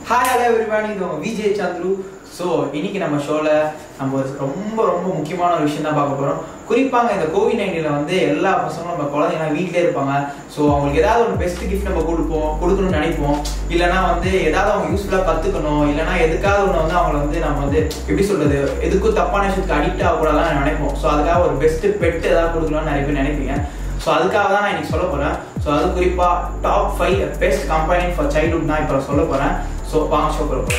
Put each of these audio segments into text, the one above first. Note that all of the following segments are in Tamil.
ஹாய் ஹலோ எவ்ரிவான் இது உங்க விஜய் சந்துரு ஸோ இன்னைக்கு நம்ம ஷோல நம்ம ஒரு ரொம்ப ரொம்ப முக்கியமான ஒரு விஷயம் தான் பார்க்க போறோம் குறிப்பாங்க இந்த கோவிட் நைன்டீன்ல வந்து எல்லா பசங்களும் நம்ம குழந்தைங்க வீட்டிலே இருப்பாங்க ஸோ அவங்களுக்கு ஏதாவது ஒரு பெஸ்ட் கிஃப்ட் நம்ம கொடுப்போம் கொடுக்கணும்னு நினைப்போம் இல்லைனா வந்து ஏதாவது அவங்க யூஸ்ஃபுல்லாக கற்றுக்கணும் இல்லைனா எதுக்காவது ஒன்று வந்து அவங்களை வந்து நம்ம வந்து எப்படி சொல்றது எதுக்கும் தப்பான விஷயத்துக்கு அடிக்ட் ஆகக்கூடாதான் நினைப்போம் ஸோ அதுக்காக ஒரு பெஸ்ட் பெட் ஏதாவது கொடுக்கணும்னு நிறைய பேர் நினைப்பீங்க ஸோ அதுக்காக தான் நான் இன்னைக்கு சொல்ல போறேன் ஸோ அது குறிப்பா top five best company for childhood தான் இப்போ சொல்ல போறேன் ஸோ வாங்க ஷோ போகிறோம்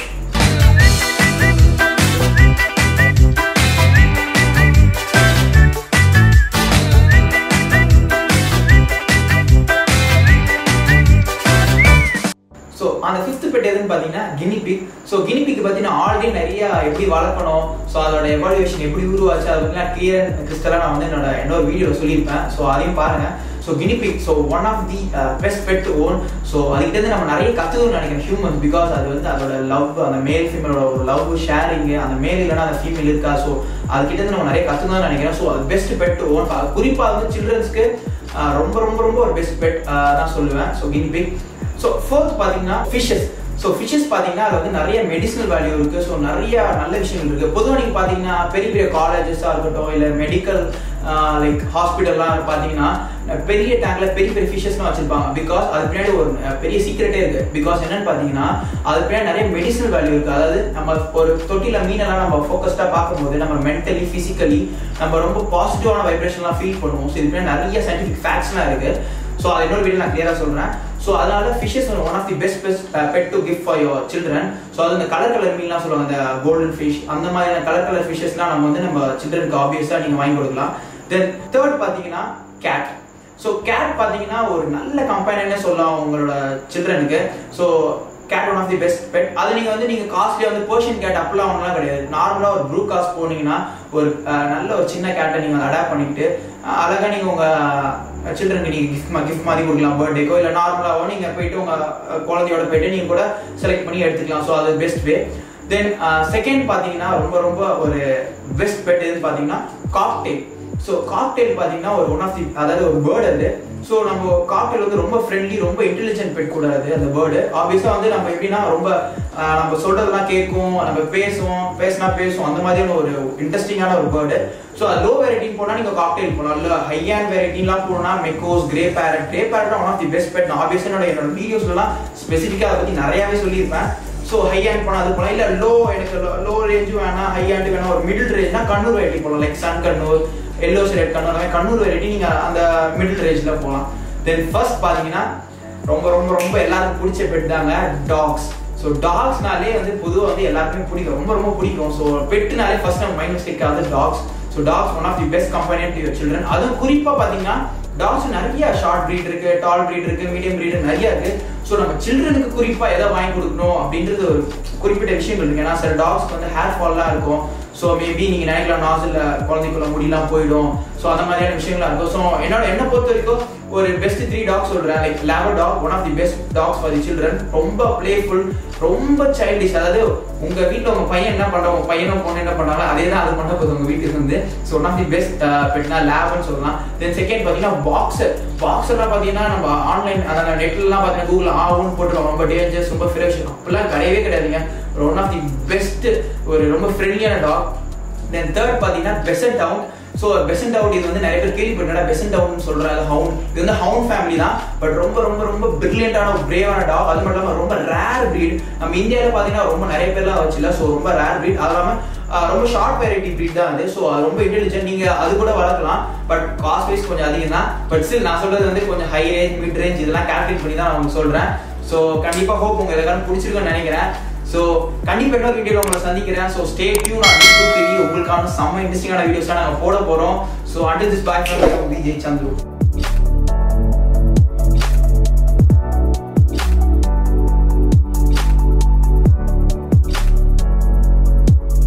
ஸோ அந்த ஃபிஃப்த் பெட் எதுன்னு பார்த்தீங்கன்னா கினிபிக் ஸோ கினிபிக் பற்றி நான் ஆல்ரெடி நிறைய எப்படி வளர்க்கணும் ஸோ அதோட எவாலுவேஷன் எப்படி உருவாச்சு அதை பற்றிலாம் கிளியர் கிறிஸ்டலாக நான் வந்து என்னோட என்னோட வீடியோவில் சொல்லியிருப்பேன் ஸோ அதையும் பாருங்க so guinea pig so one of the best pet own so அதுக்கிட்ட நம்ம நிறைய கற்றுக்கணும்னு நினைக்கிறேன் ஹியூமன்ஸ் பிகாஸ் அது வந்து அதோட லவ் அந்த மேல் ஃபீமேலோட ஒரு லவ் ஷேரிங் அந்த மேல் இல்லைனா அந்த ஃபீமேல் இருக்கா ஸோ அதுக்கிட்ட நம்ம நிறைய கற்றுக்கணும்னு நினைக்கிறேன் ஸோ அது பெஸ்ட் பெட் ஓன் குறிப்பாக வந்து சில்ட்ரன்ஸ்க்கு ரொம்ப ரொம்ப ரொம்ப ஒரு பெஸ்ட் பெட் தான் சொல்லுவேன் ஸோ கினிபிக் ஸோ ஃபோர்த் பார்த்தீங்கன்னா ஃபிஷஸ் ஸோ ஃபிஷஸ் பார்த்தீங்கன்னா அது வந்து நிறைய மெடிசனல் வேல்யூ இருக்குது ஸோ நிறைய நல்ல விஷயங்கள் இருக்குது பொதுவாக நீங்கள் பார்த்தீங்கன்னா பெரிய பெரிய காலேஜஸாக இருக்கட்டும் இல்லை மெடிக்கல் லைக் ஹாஸ்பிட்டல்லாம் பார்த்தீங்கன்னா பெரிய டேங்க்ல பெரிய பெரிய ஃபிஷஸ்லாம் வச்சிருப்பாங்க பிகாஸ் அது பின்னாடி ஒரு பெரிய சீக்கிரட்டே இருக்கு பிகாஸ் என்னன்னு பார்த்தீங்கன்னா அது பின்னாடி நிறைய மெடிசனல் வேல்யூ இருக்கு அதாவது நம்ம ஒரு தொட்டில மீனெல்லாம் நம்ம ஃபோக்கஸ்டா பார்க்கும்போது நம்ம மென்டலி ஃபிசிக்கலி நம்ம ரொம்ப பாசிட்டிவான வைப்ரேஷன்லாம் ஃபீல் பண்ணுவோம் ஸோ இது பின்னாடி நிறைய சயின்டிஃபிக் ஃபேக்ட்ஸ்லாம் இருக்கு ஸோ அது இன்னொரு வீடியோ நான் கிளியராக சொல்கிறேன் ஸோ அதனால fishes one of the best best pet to gift for your children so அது இந்த கலர் கலர் மீன்லாம் சொல்லுவாங்க இந்த கோல்டன் ஃபிஷ் அந்த மாதிரியான கலர் கலர் ஃபிஷஸ்லாம் நம்ம வந்து நம்ம சில்ட்ரனுக்கு ஆப்வியஸாக நீங்கள் வாங்கி கொடுக்கலாம் தென் தேர்ட் பார்த்தீங்கன்னா கேட் ஸோ கேட் பார்த்தீங்கன்னா ஒரு நல்ல கம்பெனின்னு சொல்லலாம் உங்களோட சில்ட்ரனுக்கு so cat one of the best pet அது நீங்கள் வந்து நீங்கள் காஸ்ட்லியாக வந்து பர்ஷியன் கேட் அப்பெல்லாம் ஒன்றுலாம் கிடையாது நார்மலாக ஒரு ப்ரூ காஸ்ட் போனீங்கன்னா ஒரு நல்ல ஒரு சின்ன கேட்டை நீங்கள் அடாப்ட் பண்ணிக்கிட்டு அழகாக நீங்கள் உங்கள் சில்ட்ரனுக்கு நீங்கள் கிஃப்ட் கிஃப்ட் மாதிரி கொடுக்கலாம் பர்த்டேக்கோ இல்லை நார்மலாகவோ நீங்கள் போயிட்டு உங்கள் குழந்தையோட போயிட்டு நீங்கள் கூட செலக்ட் பண்ணி எடுத்துக்கலாம் ஸோ அது பெஸ்ட் வே தென் செகண்ட் பார்த்தீங்கன்னா ரொம்ப ரொம்ப ஒரு பெஸ்ட் பெட் எதுன்னு பார்த்தீங்கன்னா காக்டெயில் ஸோ காக்டெயில் பார்த்தீங்கன்னா ஒரு ஒன் ஆஃப் தி அதாவது ஒரு பேர்டு அது ஸோ நம்ம காக்டெயில் வந்து ரொம்ப ஃப்ரெண்ட்லி ரொம்ப இன்டெலிஜென்ட் பெட் கூடாது அந்த பேர்டு ஆப்வியஸாக வந்து நம்ம எப்படின்னா ரொம்ப நம்ம சொல்றதெல்லாம் கேட்கும் நம்ம பேசுவோம் பேசினா பேசும் அந்த மாதிரியான ஒரு இன்ட்ரெஸ்டிங்கான ஒரு பேர்டு ஸோ அது லோ வெரைட்டின்னு போனால் நீங்கள் காக்டெயில் போகலாம் இல்லை ஹை அண்ட் வெரைட்டிலாம் போனால் macaws grey parrot grey parrot one of the best pet நான் ஆப்வியஸாக என்னோட என்னோட வீடியோஸ்லாம் ஸ்பெசிஃபிக்காக அதை பற்றி நிறையாவே சொல்லியிருப்பேன் ஸோ ஹை ஹேண்ட் போனால் அது போகலாம் இல்லை லோ எனக்கு லோ ரேஞ்சும் வேணாம் ஹை ஹேண்ட் வேணாம் ஒரு மிடில் ரேஞ்ச்னா கண்ணூர் வெரைட்டி போகலாம் like sun conure yellow red conure அந்த கண்ணூர் வெரைட்டி நீங்கள் அந்த மிடில் ரேஞ்சில் போகலாம் தென் ஃபர்ஸ்ட் பார்த்தீங்கன்னா ரொம்ப ரொம்ப ரொம்ப எல்லாருக்கும் பிடிச்ச பெட் தாங்க டாக்ஸ் ஸோ டாக்ஸ்னாலே வந்து பொதுவாக வந்து எல்லாருக்குமே பிடிக்கும் ரொம்ப ரொம்ப பிடிக்கும் ஸோ பெட்டுனாலே ஃபர்ஸ்ட் நம்ம மைண்ட் மிஸ்டேக் ஆகுது dogs so dogs one of the best company to your children அதுவும் குறிப்பாக பார்த்தீங்கன்னா டாக்ஸ் நிறைய ஷார்ட் ப்ரீட் இருக்கு டால் ப்ரீட் இருக்கு மீடியம் ப்ரீட் நிறைய இருக்கு ஸோ நம்ம சில்ட்ரனுக்கு குறிப்பாக எதை வாங்கி கொடுக்கணும் அப்படின்றது ஒரு குறிப்பிட்ட விஷயங்கள் இருக்கு ஏன்னா சில டாக்ஸ்க்கு வந்து ஹேர் ஃபால்லாம் இருக்கும் ஸோ மேபி நீங்கள் நினைக்கலாம் நாசில் குழந்தைக்குள்ள முடியெல்லாம் போயிடும் ஸோ அந்த மாதிரியான விஷயங்கள்லாம் இருக்கும் ஸோ என்னோட என்ன பொறுத்த வரைக்கும் ஒரு பெஸ்ட் த்ரீ டாக் சொல்கிறேன் like labour dog one of the best dogs for the children ரொம்ப பிளேஃபுல் ரொம்ப சைல்டிஷ் அதாவது உங்கள் வீட்டில் உங்கள் பையன் என்ன பண்ணுறாங்க உங்கள் பையனும் பொண்ணு என்ன பண்ணுறாங்க அதே தான் அது பண்ண போகுது உங்கள் வீட்டுக்கு வந்து so one of the best பெட்னா லேப்னு சொல்லலாம் தென் செகண்ட் பார்த்தீங்கன்னா பாக்ஸர் பாக்ஸர்லாம் பார்த்தீங்கன்னா நம்ம ஆன்லைன் அந்த நெட்லலாம் பார்த்தீங்கன்னா கூகுள் ஆகும்னு போட்டுருவோம் ரொம்ப டேஞ்சர்ஸ் ரொம்ப ஃப்ரெஷ் அப்படிலாம் கிடையவே கிடையாதுங்க ஒரு ஒன் ஆஃப் தி பெஸ்ட் ஒரு ரொம்ப ஃப்ரெண்ட்லியான டாக் தென் தேர்ட் பார்த்தீங்கன்னா பெசன்ட் டவுன் ஸோ பெசன்ட் அவுட் இது வந்து நிறைய பேர் கேள்விப்பட்டா பெசன்ட் டவுன் சொல்றாங்க ஹவுன் இது வந்து ஹவுன் ஃபேமிலி தான் பட் ரொம்ப ரொம்ப ரொம்ப பிரில்லியண்டான ஒரு பிரேவான டாக் அது மட்டும் இல்லாமல் ரொம்ப ரேர் பிரீட் நம்ம இந்தியாவில் பார்த்தீங்கன்னா ரொம்ப நிறைய பேர்லாம் வச்சுல ஸோ ரொம்ப ரேர் பிரீட் அது இல்லாமல் ரொம்ப ஷார்ட் வெரைட்டி பிரீட் தான் அது ஸோ அது ரொம்ப இன்டெலிஜென்ட் நீங்க அது கூட வளர்க்கலாம் பட் காஸ்ட் வைஸ் கொஞ்சம் அதிகம் தான் பட் ஸ்டில் நான் சொல்றது வந்து கொஞ்சம் ஹை ரேஞ்ச் மிட் ரேஞ்ச் இதெல்லாம் கால்குலேட் பண்ணி தான் நான் உங்களுக்கு சொல்றேன் ஸோ கண்டிப்பா ஹோப் உங்க எதாவது பிடிச்சிருக்குன்னு நினைக்கிறேன் ஸோ கண்டிப்பாக இன்னொரு வீடியோவில் உங்களை சந்திக்கிறேன் so stay tuned on YouTube TV உங்களுக்கான செம்ம இன்ட்ரெஸ்டிங்கான வீடியோஸ்லாம் நாங்கள் போட போகிறோம் so under this pack Vijay Chandru